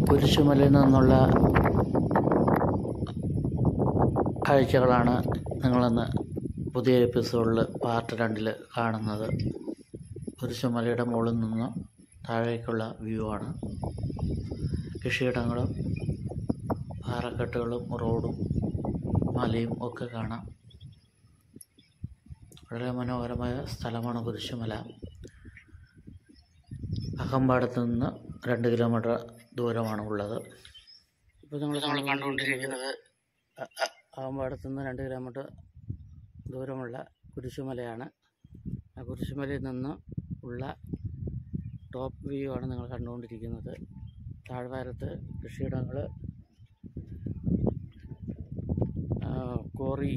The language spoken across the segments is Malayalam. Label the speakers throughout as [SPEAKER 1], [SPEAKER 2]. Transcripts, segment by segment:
[SPEAKER 1] കുരിശുമലയിൽ നിന്നുള്ള കാഴ്ചകളാണ് നിങ്ങളിന്ന് പുതിയ എപ്പിസോഡിൽ പാർട്ട് രണ്ടിൽ കാണുന്നത് കുരിശുമലയുടെ മുകളിൽ നിന്ന് താഴേക്കുള്ള വ്യൂ ആണ് കൃഷിയിടങ്ങളും പാറക്കെട്ടുകളും റോഡും മലയും ഒക്കെ കാണാം വളരെ മനോഹരമായ സ്ഥലമാണ് കുരിശുമല അകമ്പാടത്ത് നിന്ന് രണ്ട് കിലോമീറ്റർ ദൂരമാണ് ഉള്ളത് ഇപ്പോൾ നമ്മൾ കണ്ടുകൊണ്ടിരിക്കുന്നത് അ- അ- അകമ്പാടത്ത് നിന്ന് രണ്ട് കിലോമീറ്റർ ദൂരമുള്ള കുരിശുമലയാണ് ആ കുരിശുമലയിൽ നിന്ന് ഉള്ള ടോപ്പ് വ്യൂ ആണ് നിങ്ങൾ കണ്ടുകൊണ്ടിരിക്കുന്നത് താഴ്വാരത്ത് കൃഷിയിടങ്ങൾ കോറി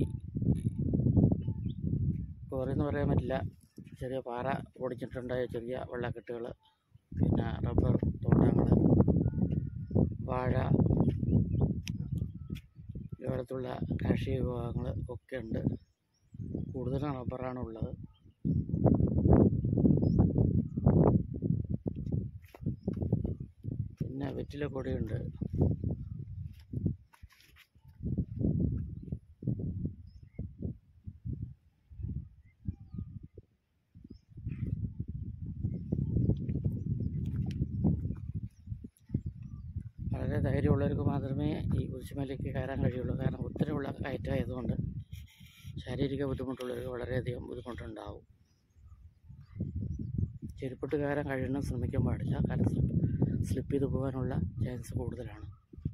[SPEAKER 1] കോറി എന്ന് പറയാൻ പറ്റില്ല ചെറിയ പാറ പൊടിച്ചിട്ടുണ്ടായ ചെറിയ വെള്ളക്കെട്ടുകൾ പിന്നെ റബ്ബർ തോട്ടങ്ങൾ വാഴ ഇവിടത്തുള്ള കാർഷിക വിഭവങ്ങൾ ഒക്കെ ഉണ്ട് കൂടുതലും റബ്ബറാണ് ഉള്ളത് പിന്നെ വെറ്റില കൊടിയുണ്ട് വളരെ ധൈര്യമുള്ളവർക്ക് മാത്രമേ ഈ കുരിശുമലയ്ക്ക് കയറാൻ കഴിയുള്ളൂ കാരണം ഒത്തിരിയുള്ള കയറ്റമായതുകൊണ്ട് ശാരീരിക ബുദ്ധിമുട്ടുള്ളവർക്ക് വളരെയധികം ബുദ്ധിമുട്ടുണ്ടാവും ചെരുപ്പിട്ട് കയറാൻ കഴിയണം ശ്രമിക്കാൻ പാടില്ല കാരണം സ്ലിപ്പ് സ്ലിപ്പ് ചെയ്ത് പോകാനുള്ള ചാൻസ് കൂടുതലാണ്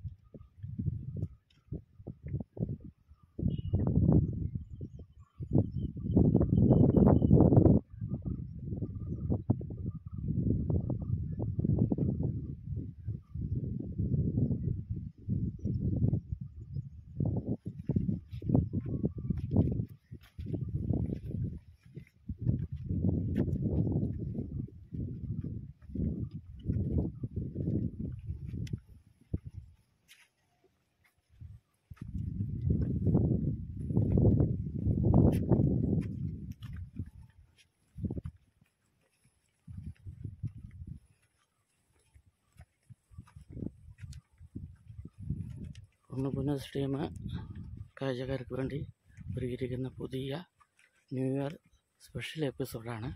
[SPEAKER 1] ഒന്ന് പുനഃസ്ട്രീം കാഴ്ചക്കാർക്ക് വേണ്ടി ഒരുക്കിയിരിക്കുന്ന പുതിയ ന്യൂ ഇയർ സ്പെഷ്യൽ എപ്പിസോഡാണ്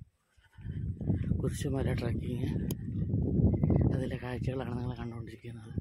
[SPEAKER 1] കുരിശുമല ട്രക്കിങ് അതിലെ കാഴ്ചകളാണ് നിങ്ങൾ കണ്ടുകൊണ്ടിരിക്കുന്നത്